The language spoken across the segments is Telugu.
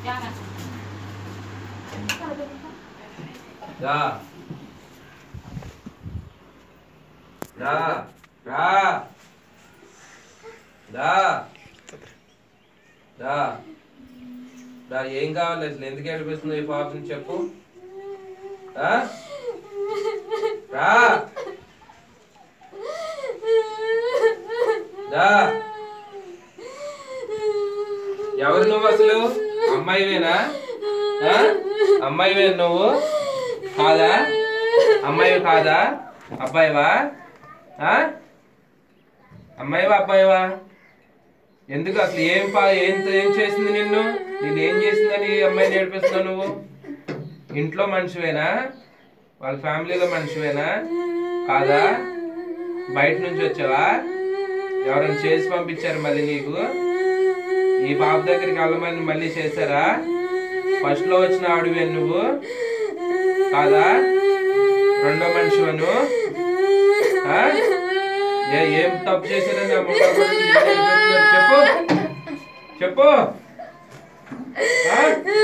రా రా రా రా రా రా ఏం కావాలి అసలు ఎందుకు ఏడిపిస్తుంది ఈ పాపని చెప్పు ఆ? రా రా ఎవరు నువ్వు అసలు అమ్మాయివేనా ఆ? అమ్మాయివే నువ్వు కాదా అమ్మాయి కాదా అబ్బాయివా ఆ? అమ్మాయివా అబ్బాయివా ఎందుకు అసలు ఏం పా ఏం ఏం చేసింది నిన్ను నేను ఏం చేసిందని ఈ అమ్మాయిని నేర్పిస్తున్నావు నువ్వు ఇంట్లో మనిషివేనా వాళ్ళ ఫ్యామిలీలో మనిషివేనా కాదా బయట నుంచి వచ్చావా ఎవరైనా చేసి పంపించారు మళ్ళీ నీకు ఈ బాబు దగ్గరికి వెళ్ళమని మళ్ళీ చేశారా ఫస్ట్ లో వచ్చిన ఆవిడవే నువ్వు కాదా రెండో మనిషివను ఆ? ఏ ఏం తప్పు చేశారని ఆ ముఠా కొడుకు నిన్ను నిలబెట్టుకున్నారు? చెప్పు చెప్పు ఆ?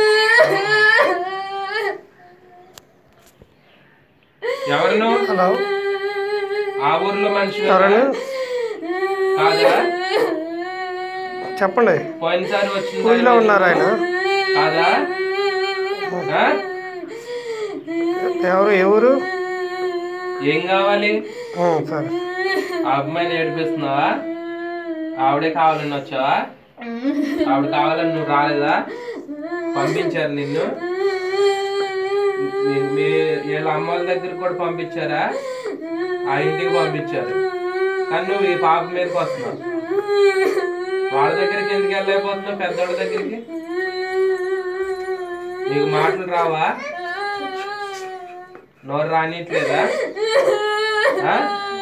ఎవరు నువ్వు? హలో ఆ ఊర్లో మనిషి ఎవరండి కాదా చెప్పండి పోయినసారి వచ్చిందా ఊళ్ళో ఉన్నారు ఆయన కాదా ఆ? ఎవరు ఎవరు ఏం కావాలి ఆ, సరే ఆ అమ్మాయిని ఏడిపిస్తున్నావా ఆవిడే కావాలని వచ్చావా ఆవిడ కావాలని నువ్వు రాలేదా పంపించారు నిన్ను మీ- మీ వీళ్ళ అమ్మ వాళ్ళ దగ్గరికి కూడా పంపించారా ఆ ఇంటికి పంపించారు కానీ నువ్వు ఈ పాప మీదకి వస్తున్నావు వాళ్ళ దగ్గరికి ఎందుకు వెళ్ళలేకపోతున్నావు పెద్దోళ్ళ దగ్గరికి నీకు మాటలు రావా నోరు రానిట్లేదా ఆ?